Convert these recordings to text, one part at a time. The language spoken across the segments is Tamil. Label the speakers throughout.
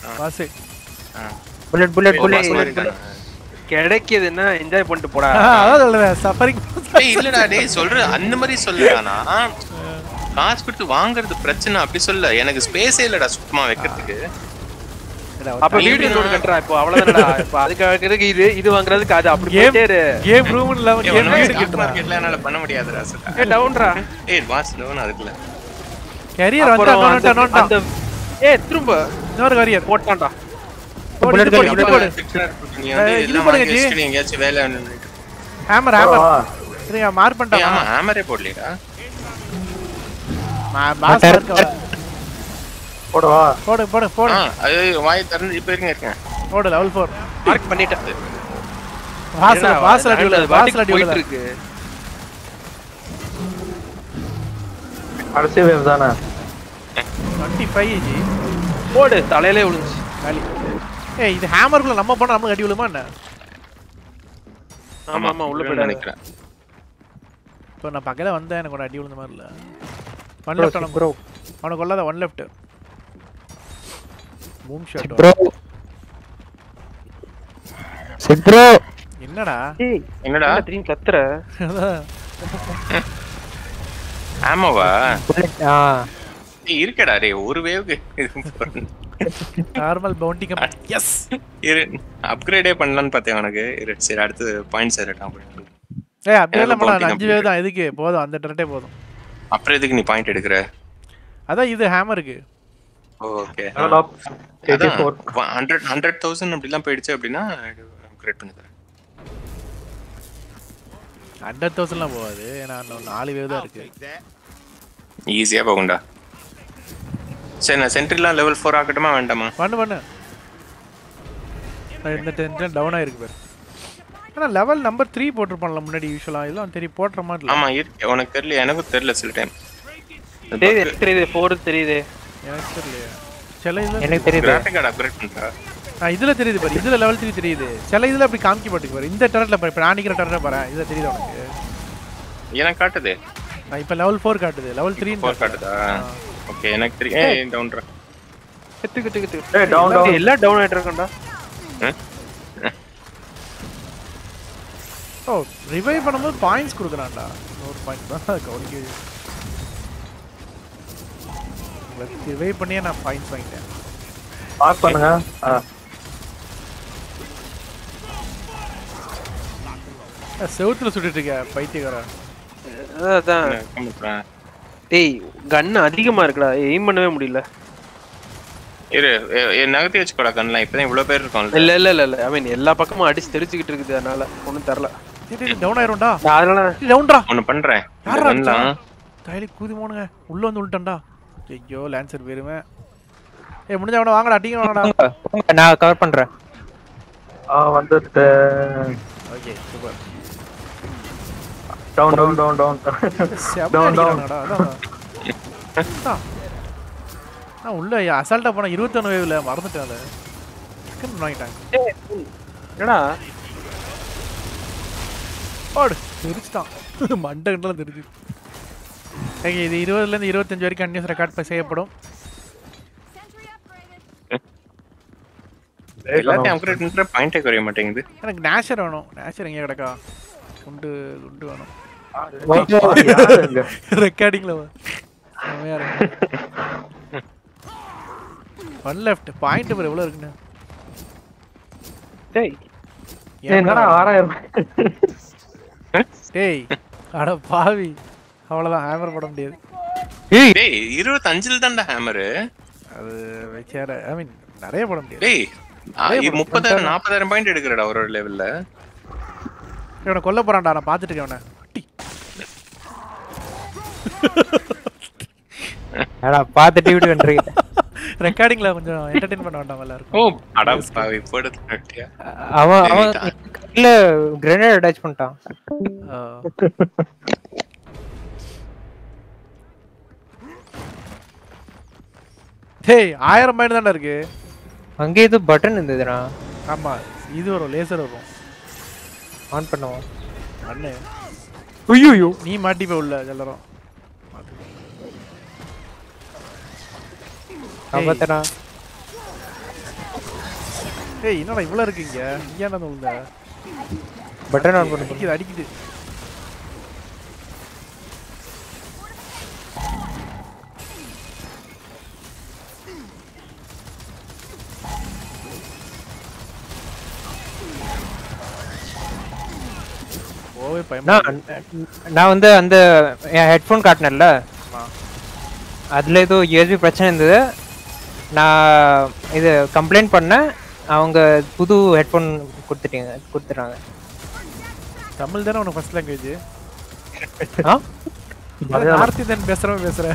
Speaker 1: பாஸ்
Speaker 2: புல்லட் புல்லட்
Speaker 3: ஓ,
Speaker 2: புல்லட்
Speaker 3: boss மாறிட்டானா?
Speaker 4: கிடைக்குதுன்னா என்ஜாய் பண்ணிட்டு போடா
Speaker 1: அதான் சொல்லுவேன் சஃபரிங்
Speaker 3: ஏய் இல்லடா டேய் சொல்ற அந்த மாதிரி சொல்லடா காசு கொடுத்து வாங்குறது பிரச்சனை அப்படி சொல்ல எனக்கு ஸ்பேஸே இல்லடா சுத்தமா வைக்கிறதுக்கு
Speaker 4: அப்ப வீடியோ லோடு கட்டுறா இப்போ அவ்வளவுதானடா இப்போ அதுக்கு இது இது வாங்குறதுக்கு அது அப்படி
Speaker 1: கேம்
Speaker 4: போயிட்டே இரு
Speaker 1: கேம் ரூம் இல்லாம
Speaker 3: ஏய்,
Speaker 1: கேம்
Speaker 3: ஒண்ணுமே
Speaker 1: வீடு
Speaker 3: stock
Speaker 1: கிட்டுறா
Speaker 3: marketல என்னால பண்ண முடியாதுடா சார்
Speaker 4: ஏ டவுன்ரா
Speaker 3: ஏய் பாஸ் டவுன் அதுக்குல
Speaker 1: கரியர் வந்து
Speaker 4: அப்புறம்
Speaker 1: நோண்டா
Speaker 4: அந்த-
Speaker 1: நோண்டா
Speaker 4: அந்த ஏ திரும்ப
Speaker 1: இன்னொரு கரியர்
Speaker 4: போட்டான்டா
Speaker 1: போடு
Speaker 2: bullet
Speaker 1: இது போடு, இது போடு
Speaker 3: நீ வந்து
Speaker 1: இது
Speaker 3: எல்லாம்
Speaker 1: போடுங்க
Speaker 3: வாங்கி
Speaker 1: ஜி.
Speaker 3: வச்சுட்டு எங்கேயாச்சும் வேலை
Speaker 1: ஹேமர் ஹேமர் சரியா மார்க்
Speaker 3: ஏய்,
Speaker 1: பண்ணிட்டா
Speaker 3: ஆமா ஹேமரே போடலையா
Speaker 1: பாஸ்
Speaker 2: போடவா
Speaker 1: போடு போடு போடு
Speaker 3: ஆ அது வாய் திறந்து இப்ப இருங்க இருக்கேன்
Speaker 1: போடு லெவல் 4
Speaker 4: மார்க் பண்ணிட்டேன்
Speaker 1: வாசல்
Speaker 4: என்னடா,
Speaker 1: வாசல் அடி
Speaker 4: அது
Speaker 1: விழுது
Speaker 4: பாட்டுக்கு
Speaker 1: வாசல் அடி
Speaker 4: போயிட்டு
Speaker 1: விழுது
Speaker 4: இருக்கு
Speaker 2: கடைசி வேவ் தானே
Speaker 1: 25 ஜி
Speaker 4: போடு தலையிலே விழுந்துச்சு
Speaker 1: காலி ஏய் இது ஹேமருக்குள்ள நம்ம போனா நமக்கு அடி விழுமா என்ன
Speaker 4: ஆமா ஆமா உள்ள
Speaker 3: இல்லைன்னு
Speaker 4: போயிடாது
Speaker 3: நினைக்கிறேன்
Speaker 1: இப்போ நான் பக்கத்துல வந்தேன் எனக்கு ஒரு அடி விழுந்த மாதிரி இல்ல ஒன் லெஃப்ட் அவனுக்கு
Speaker 2: ப்ரோ
Speaker 1: அவனுக்கு கொள்ளாத one left boom shot
Speaker 2: bro sit bro
Speaker 1: என்னடா
Speaker 4: ஏய்
Speaker 3: என்னடா
Speaker 4: திரும்பி கத்துற
Speaker 1: அதான்.
Speaker 3: ஆமாவா
Speaker 2: புல்லட் ஆ
Speaker 3: ஏய், இருக்கடா டேய் ஒரு வேவுக்கு
Speaker 1: நார்மல் பவுண்டி கம் எஸ்
Speaker 3: இரு அப்கிரேடே பண்ணலாம்னு பார்த்தேன் உனக்கு இரு சரி அடுத்து பாயிண்ட் சேரட்டான்
Speaker 1: ஏய் அப்படியே
Speaker 3: எனக்கு
Speaker 1: இல்ல
Speaker 3: bounty
Speaker 1: அஞ்சு வேவ் தான் எதுக்கு போதும் அந்த டரட்டே போதும்
Speaker 3: அப்புறம் எதுக்கு நீ பாயிண்ட் எடுக்கிற
Speaker 1: அதான் இது ஹேமருக்கு
Speaker 3: okay
Speaker 2: level up 84
Speaker 3: hundred hundred thousand அப்படிலாம் போயிடுச்சு அப்படின்னா அப்கிரேட் பண்ணி தரேன்
Speaker 1: ஹண்ட்ரட் தௌசண்ட்லாம் போகாது ஏன்னா இன்னும் நாலு வேவ் தான் இருக்கு
Speaker 3: ஈஸியா போகும்டா சரி நான் சென்ட்ரிலாம் லெவல் ஃபோர் ஆக்கட்டுமா வேண்டாமா
Speaker 1: பண்ணு பண்ணு நான் இந்த டென்ஷன் டவுன் ஆயிருக்கு பேர் ஆனா லெவல் நம்பர் த்ரீ போட்டிருப்பான்ல முன்னாடி யூஸ்வலா இதெல்லாம் தெரியும் போட்டுற மாதிரி இல்ல
Speaker 3: ஆமா இருக்கு உனக்கு தெரியல எனக்கும் தெரியல சில டைம்
Speaker 4: தெரியுது எனக்கு தெரியுது ஃபோர் தெரியுது
Speaker 1: எனக்கு தெரியலையா சில இதுல
Speaker 2: எனக்கு தெரியுது
Speaker 3: கிராஃபிக் கார்டு அப்கிரேட் பண்றா
Speaker 1: ஆ இதுல தெரியுது பாரு இதுல லெவல் த்ரீ தெரியுது சில இதுல அப்படி காமிக்க மாட்டேங்குது பாரு இந்த டரட்ல பாரு இப்போ நான் நிக்கிற டரட்ல பாரு இதுல தெரியுது உனக்கு
Speaker 3: எனக்கு காட்டுது
Speaker 1: நான் இப்போ லெவல் ஃபோர் காட்டுது லெவல் த்ரீ
Speaker 3: ஃபோர் காட்டுதா ஓகே எனக்கு தெரியும் ஏய் டவுன்ரா
Speaker 4: கத்து கத்து கத்து
Speaker 2: ஏய் டவுன் டவுன்
Speaker 4: எல்லாம் டவுன் ஆயிட்டு இருக்கேன்டா
Speaker 1: ஓ ரிவைவ் பண்ணும்போது பாயிண்ட்ஸ் கொடுக்குறான்டா ஒரு பாயிண்ட் தான் கவனிக்க ரிவைவ் பண்ணியே நான் பாயிண்ட்ஸ் வாங்கிட்டேன்
Speaker 2: மார்க் பண்ணுங்க ஆ
Speaker 1: அஹ் செவுத்துல சுட்டுட்டு இருக்க பைத்தியக்காரன்
Speaker 4: அதான்
Speaker 3: பண்றேன்
Speaker 4: டேய் கன் அதிகமா இருக்குடா எய்ம் பண்ணவே முடியல
Speaker 3: இரு எ- எ- நகர்த்தி வச்சுக்கோடா கண்ணலாம் இப்பதான் இவ்வளவு பேர் இருக்கோம்ல
Speaker 4: இல்ல இல்ல இல்ல இல்ல ஐ மீன் எல்லா பக்கமும் அடிச்சு தெரிச்சுக்கிட்டு இருக்குது அதனால ஒண்ணும் தரல
Speaker 1: டவுன் ஆயிரும்டா
Speaker 4: நான் அதனால
Speaker 1: டவுன்டா
Speaker 3: ஒண்ணு பண்றேன் இந்த
Speaker 1: யாரா
Speaker 3: கன்லாம்
Speaker 1: கையில கூதி போனுங்க உள்ள வந்து விழுட்டேன்டா ஐயோ லான்சர் போயிருமே ஏய் முடிஞ்ச அவன வாங்கடா டீங்க வாங்கடா
Speaker 2: போங்க, நான் கவர் பண்றேன் ஆ வந்துட்டு
Speaker 1: okay super
Speaker 2: down down down down
Speaker 1: செம்ம
Speaker 2: Down, down.
Speaker 1: அடிக்கிறாங்கடா அதான் அதான். நான் உள்ள அசால்ட்டா போன இருபத்தொன்னு வேவ்ல மறந்துட்டேன் அதை டக்குன்னு வாங்கிட்டாங்க
Speaker 4: என்னடா
Speaker 1: ஓடு தெரிச்சுட்டான் மண்டை கண்டெல்லாம் தெரிஞ்சு ஓகே இது இருபதுலேருந்து இருபத்தஞ்சு வரைக்கும் கண்டினியூஸ் ரெக்கார்ட் செய்யப்படும்
Speaker 3: எல்லாத்தையும் அப்கிரேட் பண்ற பாயிண்டே குறைய மாட்டேங்குது
Speaker 1: எனக்கு நேஷர் வேணும் நேஷர் எங்கே கிடக்கா குண்டு குண்டு வேணும் ரெக்கார்டிங்ல செம்மையா இருக்கு ஒன் லெஃப்ட் பாயிண்ட் பேர் எவ்வளோ இருக்குன்னு
Speaker 4: டேய்
Speaker 2: என்னடா ஆறாயிரம்
Speaker 1: டேய் அட பாவி அவ்வளோதான் ஹேமர் போட முடியாது
Speaker 3: டேய் இருபத்தஞ்சுல தான்டா ஹேமரு
Speaker 1: அது வச்சார ஐ மீன் நிறைய போட முடியாது
Speaker 3: டேய் ஆ, இது முப்பதாயிரம் நாற்பதாயிரம் பாயிண்ட் எடுக்கிறடா ஒரு ஒரு லெவல்ல
Speaker 1: இவனை கொல்ல போறான்டா நான் பார்த்துட்டு இருக்கேன் அவனை அட்டி.
Speaker 2: ஏடா பார்த்துட்டு வீட்டு வந்துருக்கீங்க
Speaker 1: ரெக்கார்டிங்ல கொஞ்சம் என்டர்டெயின் பண்ண வேண்டாம் எல்லாருக்கும்
Speaker 3: ஓ அடா பாவி போடுறது நட்டியா
Speaker 2: அவன் அவன் இல்ல கிரனேட் அட்டாச் பண்ணிட்டான்
Speaker 1: ஆ. டேய் ஆயிரம் பாயிண்ட் தான்டா இருக்கு
Speaker 2: அங்கே இது பட்டன் இருந்ததுடா
Speaker 1: ஆமா இது வரும் லேசர் வரும்
Speaker 2: ஆன் பண்ணுவோம்
Speaker 1: அண்ணே
Speaker 2: ஐயோ
Speaker 1: நீ மாட்டிப்ப உள்ள எல்லாரும்
Speaker 2: அவத்தனா
Speaker 1: ஏய் என்னடா இவ்வளோ இருக்கீங்க இங்கே என்ன உள்ள
Speaker 2: பட்டன் ஆன் பண்ணு
Speaker 1: அடிக்குது அடிக்குது ஓவே பயமா
Speaker 2: நான் நான் வந்து அந்த என் ஹெட்ஃபோன் காட்டினேன்ல
Speaker 1: ஆமா.
Speaker 2: அதில் ஏதோ யூஎஸ்பி பிரச்சனை இருந்தது நான் இது கம்ப்ளைண்ட் பண்ணேன் அவங்க புது ஹெட்ஃபோன் கொடுத்துட்டீங்க கொடுத்துட்டாங்க
Speaker 1: தமிழ் தானே உனக்கு ஃபர்ஸ்ட் லாங்குவேஜ்
Speaker 2: ஆ
Speaker 1: நார்த் இந்தியன் பேசுறவன் பேசுறேன்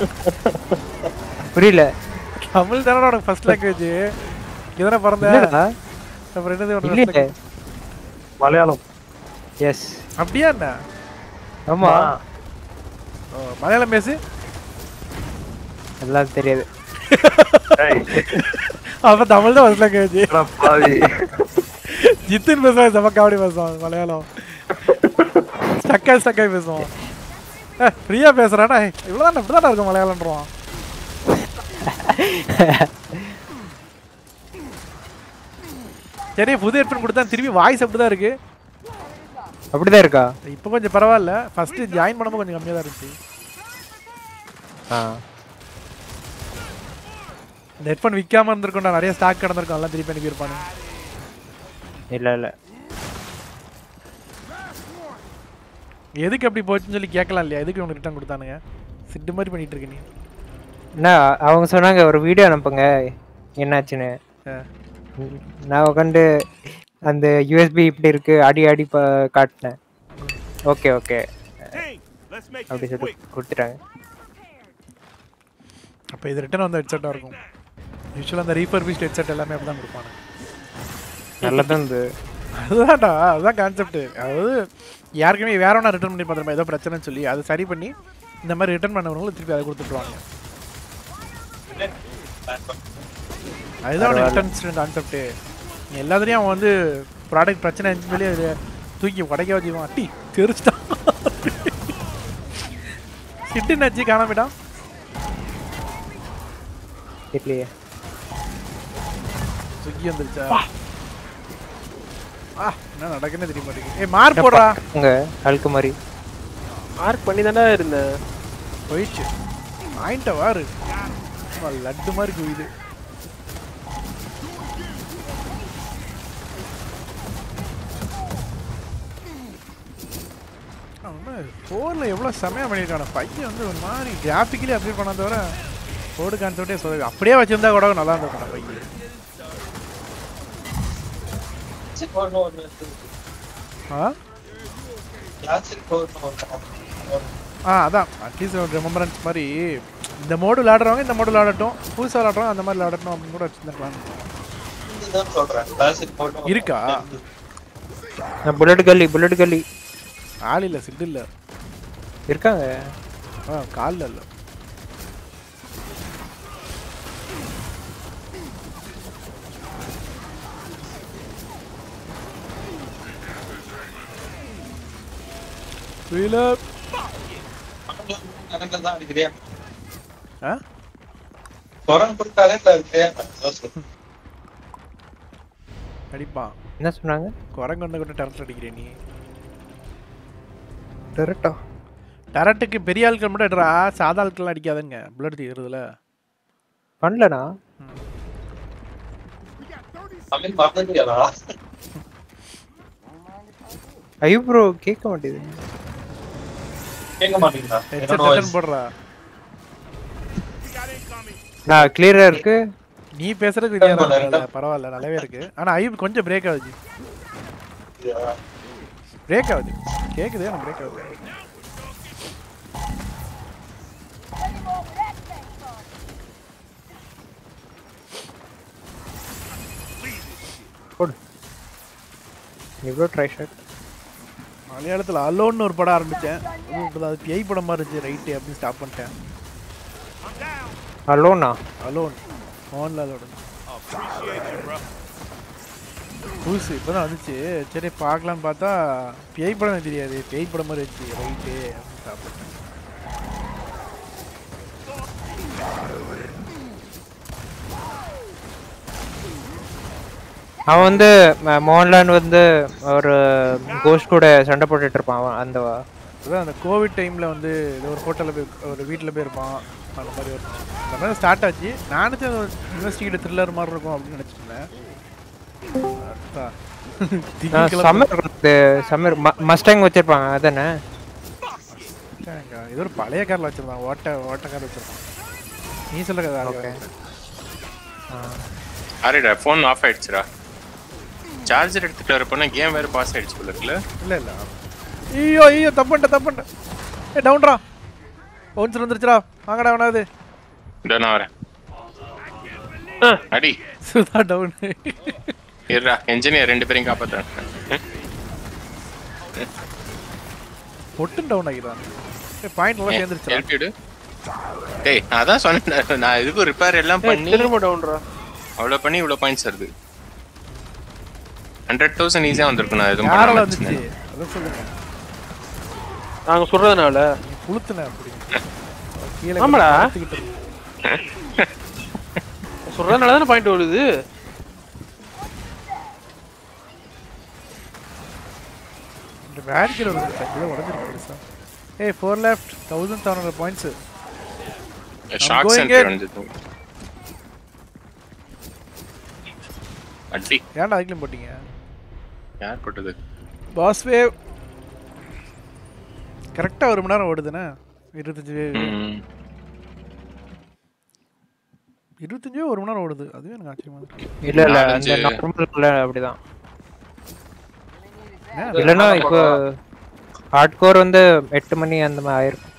Speaker 2: புரியல
Speaker 1: தமிழ் தானே உனக்கு ஃபர்ஸ்ட் லாங்குவேஜ் இதுதானே பிறந்த
Speaker 2: இல்லடா
Speaker 1: அப்புறம் என்னது உனக்கு first
Speaker 2: இல்லையே
Speaker 1: language?
Speaker 5: மலையாளம்
Speaker 2: எஸ்
Speaker 1: அப்படியா என்ன
Speaker 2: ஆமா
Speaker 1: ஓ, மலையாளம் பேசு
Speaker 2: எல்லாம் தெரியாது
Speaker 5: ஏய்,
Speaker 1: அப்ப தமிழ் தான் ஃபர்ஸ்ட் லாங்குவேஜ்
Speaker 5: என்னடா பாவி
Speaker 1: ஜித்தின் பேசுவான் செம்ம காமெடி பேசுவான் மலையாளம் ஸ்டக்காய் ஸ்டக்காய் பேசுவான் ஏ ஃப்ரீயா பேசுறானா இவ்வளோதான் இப்படிதான் இருக்கும் மலையாளம்ன்றான் சரி புது ஹெட்ஃபோன் கொடுத்தா திரும்பி வாய்ஸ் அப்படிதான் இருக்கு
Speaker 2: அப்படிதான் இருக்கா
Speaker 1: இப்போ கொஞ்சம் பரவாயில்ல ஃபர்ஸ்ட் ஜாயின் பண்ணும்போது கொஞ்சம் கம்மியாக தான் இருந்துச்சு
Speaker 2: ஆ
Speaker 1: இந்த ஹெட்ஃபோன் விற்காம இருந்திருக்கும்டா நிறைய ஸ்டாக் கிடந்திருக்கும் எல்லாம் திருப்பி அனுப்பியிருப்பானு
Speaker 2: இல்ல இல்ல
Speaker 1: எதுக்கு அப்படி போச்சுன்னு சொல்லி கேட்கலாம் இல்லையா எதுக்கு உனக்கு ரிட்டர்ன் கொடுத்தானுங்க சிட்டு மாதிரி பண்ணிட்டு இருக்க நீ
Speaker 2: என்ன அவங்க சொன்னாங்க ஒரு வீடியோ அனுப்புங்க என்னாச்சுன்னு
Speaker 1: ஆ.
Speaker 2: ம், நான் உட்காந்து அந்த யூஎஸ்பி இப்படி இருக்கு அடி அடி ப காட்டினேன் ஓகே ஓகே அப்படி சொல்லி கொடுத்துட்டாங்க
Speaker 1: அப்போ இது ரிட்டர்ன் வந்த ஹெட்செட்டாக இருக்கும் யூஸ்வலாக அந்த ரீஃபர்பிஷ்ட் ஹெட்செட் எல்லாமே அப்படி தான் கொடுப்பாங்க
Speaker 2: நல்லதான் இருந்தது
Speaker 1: அதுதான்டா அதுதான் கான்செப்ட் அதாவது யாருக்குமே வேற ஒன்றா ரிட்டர்ன் பண்ணி பார்த்துருமா ஏதோ பிரச்சனைன்னு சொல்லி அதை சரி பண்ணி இந்த மாதிரி ரிட்டர்ன் பண்ணவங்களும் திருப்பி அதை கொடுத்துட்டுருவாங்க அதுதான் அவனுக்கு ரிட்டர்ன் கான்செப்ட்டு எல்லாத்துலேயும் அவன் வந்து ப்ராடக்ட் பிரச்சனை இருந்துச்சு சொல்லி அதை தூக்கி உடைக்க வச்சுக்குவான் அட்டி தெரிச்சிட்டான் சிட்டுனாச்சு காணாமட்டான்
Speaker 2: தெரியலையே
Speaker 1: சுக்கி வந்துருச்சா ஆ என்ன நடக்குன்னு தெரிய மாட்டேங்குது ஏய் மார்க் போடுறா
Speaker 2: அங்க அழுக்கு மாதிரி
Speaker 4: மார்க் பண்ணி தானே இருந்தேன்
Speaker 1: போயிடுச்சு வாங்கிட்ட வாரு சும்மா லட்டு மாதிரி குவியுது ஃபோனில் எவ்வளோ செமையாக பண்ணியிருக்கான பையன் வந்து ஒரு மாதிரி கிராஃபிக்கலி அப்டேட் பண்ண தவிர போர்டு கான்செப்டே சொல்லுது அப்படியே வச்சிருந்தா கூட நல்லா இருந்திருக்கும் பையன் ஆ ஆ அதான் அட்லீஸ்ட் ஒரு ரெமம்பரன்ஸ் மாதிரி இந்த மோடு விளாடுறவங்க இந்த மோடு விளாடட்டும் புதுசாக விளாடுறவங்க அந்த மாதிரி விளாடட்டும் அப்படின்னு கூட வச்சுருந்துருக்கலாம் இருக்கா
Speaker 2: புல்லட் கல்லி புல்லட் கல்லி
Speaker 1: ஆள் இல்லை சிட்டு இல்லை
Speaker 2: இருக்காங்க
Speaker 1: ஆ காலில் இல்லை Wheel up. ஆ அடிப்பான்
Speaker 2: என்ன சொன்னாங்க
Speaker 1: குரங்கு வந்து கூட டெரட் அடிக்கிறே நீ
Speaker 2: டெரட்டா
Speaker 1: டெரட்டுக்கு பெரிய ஆட்கள் மட்டும் எடுறா சாதா ஆட்கள்லாம் அடிக்காதுங்க புல்லட் தீருதுல
Speaker 2: பண்ணலண்ணா ஐயோ ப்ரோ கேட்க மாட்டேது
Speaker 1: ஹெட்செட் ரிட்டர்ன் போடுறா
Speaker 2: நான் கிளியரா இருக்கு
Speaker 1: நீ பேசுறது clear ஆ இருக்குல்ல, பரவாயில்ல நல்லாவே இருக்கு ஆனா ஐப் கொஞ்சம் பிரேக் ஆகுது பிரேக் ஆகுது கேக்குது எனக்கு பிரேக் ஆகுது
Speaker 2: போடு இவ்வளோ ட்ரை ஷாட்
Speaker 1: மலையாளத்துல அலோன்னு ஒரு படம் ஆரம்பிச்சேன் அது இப்பதான் அது பேய் படம் மாதிரி இருந்துச்சு ரைட்டு அப்படின்னு ஸ்டாப் பண்ணிட்டேன்
Speaker 2: அலோனா
Speaker 1: அலோன் மோகன்லாலோட புதுசு இப்பதான் வந்துச்சு சரி பார்க்கலான்னு பார்த்தா பேய் படம் எனக்கு தெரியாது பேய் படம் மாதிரி இருந்துச்சு ரைட்டு அப்படின்னு ஸ்டாப் பண்ணிட்டேன்
Speaker 2: அவன் வந்து ம- மோகன்லால் வந்து ஒரு கோஸ்ட் கூட சண்டை போட்டுட்டு இருப்பான் அவன் அந்த
Speaker 1: அதான் அந்த கோவிட் டைமில் வந்து ஏதோ ஒரு ஹோட்டலில் போய் ஒரு வீட்டில் போய் இருப்பான் அந்த மாதிரி ஒரு அந்த மாதிரி ஸ்டார்ட் ஆச்சு நான் நினச்சேன் அது ஒரு இன்வெஸ்டிகேட் த்ரில்லர் மாதிரி இருக்கும் அப்படின்னு நினச்சிட்டு இருந்தேன் அதான். திங்கட்கிழமை
Speaker 2: சம்மர் சம்மர் மஸ்டாங் வச்சிருப்பாங்க அதானே
Speaker 1: எங்க ஏதோ ஒரு பழைய காரில் வச்சிருந்தான் ஓட்ட ஓட்ட கார் வச்சிருப்பான் நீ சொல்ல கதை
Speaker 3: அரேடா ஃபோன் ஆஃப் ஆயிடுச்சுடா சார்ஜர் எடுத்துட்டு வரப்போனா கேம் வேற பாஸ் ஆயிடுச்சு போல இருக்குல்ல
Speaker 1: இல்ல இல்ல ஐயோ ஐயோ தப்புண்ட தப்புண்ட ஏ டவுன்ரா பவுன்சர் வந்துருச்சுடா வாங்கடா வேணாது
Speaker 3: இதோ நான் வரேன் அடி
Speaker 1: சுதா டவுன்
Speaker 3: இருடா என்ஜினியர் ரெண்டு பேரையும் காப்பாத்துறேன்
Speaker 1: பொட்டும் டவுன் ஆகிடுறான் ஏ பாயிண்ட் எல்லாம் சேர்ந்துருச்சுடா
Speaker 3: ஹெல்ப் யூ டேய் நான் அதான் சொன்னேன் நான் இதுக்கு ரிப்பேர் எல்லாம் பண்ணி
Speaker 4: திரும்ப டவுன்ரா
Speaker 3: அவ்வளவு பண்ணி இவ்வளவு பாயிண்ட்ஸ் வருது ஹண்ட்ரட் தௌசண்ட் ஈஸியா வந்திருக்கும் நான் எதுவும்
Speaker 1: யாரால
Speaker 3: பண்ணாம
Speaker 1: வந்துச்சு
Speaker 3: வச்சிருந்தேன்.
Speaker 1: அதான் சொல்லுங்க
Speaker 4: நாங்க சொல்றதுனால
Speaker 1: புளுத்துன அப்படி கீழே
Speaker 4: ஆமாடா.
Speaker 1: படுத்துக்கிட்டு இருக்கு.
Speaker 4: சொல்றதுனால தானே பாயிண்ட் வருது
Speaker 1: இந்த வேடிக்கையில் ஒரு டக்குல உடஞ்சிருக்கு பெருசா ஏய் four left thousand seven hundred points
Speaker 3: shock
Speaker 1: going
Speaker 3: centre
Speaker 1: in.
Speaker 3: வந்தது அடி
Speaker 1: ஏன்டா அதுக்குலையும் போட்டீங்க
Speaker 3: யார் போட்டது
Speaker 1: பாஸ் வேவ் கரெக்டாக ஒரு மணி நேரம் ஓடுதுண்ணே இருபத்தஞ்சு வேவ்
Speaker 3: ம்.
Speaker 1: இருபத்தஞ்சு ஒரு மணி நேரம் ஓடுது அதுவே எனக்கு ஆச்சரியமா இருக்கு
Speaker 2: இல்ல இல்ல அந்த
Speaker 3: நாலஞ்சு-
Speaker 2: நார்மல்ல அப்படிதான்
Speaker 1: ஏன்
Speaker 2: இல்லைன்னா இப்போ ஹார்ட் கோர் வந்து எட்டு மணி அந்த மாதிரி ஆயிருக்கும்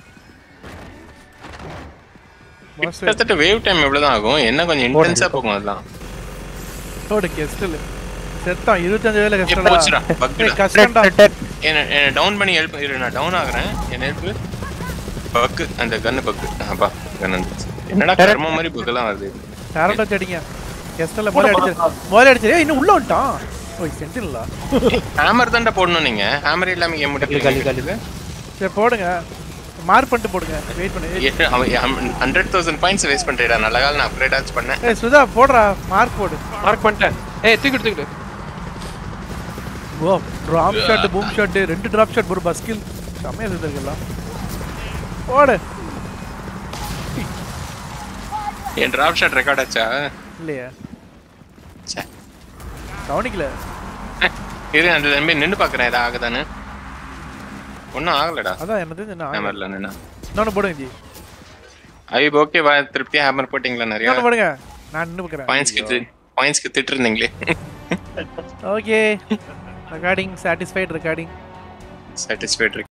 Speaker 1: பாஸ்
Speaker 3: கிட்டத்தட்ட வேவ் டைம் எவ்வளவுதான் ஆகும் என்ன கொஞ்சம் இன்டென்ஸா போகும் அதெல்லாம்
Speaker 1: வேவோட கெஸ்டில் செத்தான் இருபத்தஞ்சு வேலை
Speaker 3: ஏ,
Speaker 1: கஷ்டம்டா
Speaker 3: போச்சுடா பக்குடா
Speaker 1: ஏய், கஷ்டம்டா
Speaker 3: என்ன என்ன டவுன் பண்ணி ஹெல்ப் இரு நான் டவுன் ஆகுறேன் என்ன ஹெல்ப் பக்கு அந்த கன்னு பக்கு அப்பா கன் வந்துச்சு என்னடா கர்ம மாதிரி பக்கெல்லாம் வருது
Speaker 1: டேரக்ட் வச்சு அடிங்க கெஸ்டில் மோலே அடிச்சு மோலே அடிச்சு ஏய் இன்னும் உள்ள வந்துட்டான் ஓய் சென்டினலா
Speaker 3: ஹேமர் தான்டா போடணும் நீங்க ஹேமர் இல்லாம கேம்
Speaker 2: களி, களி.
Speaker 3: முடியல
Speaker 1: சரி போடுங்க மார்க் பண்ணிட்டு போடுங்க வெயிட் பண்ணு ஏய்,
Speaker 3: அவன் ஹண்ட்ரட் தௌசண்ட் பாயிண்ட்ஸ் வேஸ்ட் பண்ணிட்டா நல்ல காலம் நான் அப்கிரேட் ஆச்சு பண்ணேன்
Speaker 1: ஏய் சுதா போடுறா மார்க் போடு
Speaker 4: மார்க் பண்ணிட்டேன் ஏய் தூக்கிட்டு தூக்கிட்டு
Speaker 1: ஓ ட்ராப் ஷாட் பூம் ஷாட் ரெண்டு ட்ராப் ஷாட் ஒரு பஸ்கில் செம்மையா செஞ்சிருக்கலாம் போடு
Speaker 3: என் டிராப் ஷாட் ரெக்கார்ட் ஆச்சா
Speaker 1: இல்லையா
Speaker 3: ச்சே.
Speaker 1: கவனிக்கல
Speaker 3: இரு அந்த தம்பி நின்னு பாக்குறேன் ஏதா ஆகுதான்னு ஒன்றும் ஆகலடா
Speaker 1: அதான் என்ன தெரிஞ்சு என்ன
Speaker 3: ஹேமர்ல நின்னா
Speaker 1: இன்னொன்று போடுங்க ஜி
Speaker 3: ஐயோ ஓகே வா திருப்தியா ஹேமர் போட்டிங்களா நிறைய
Speaker 1: இன்னொன்று போடுங்க நான் நின்று பார்க்குறேன்
Speaker 3: பாயிண்ட்ஸ்க்கு பாயிண்ட்ஸ்க்கு திட்டு இருந்தீங்களே
Speaker 1: okay recording satisfied recording
Speaker 3: satisfied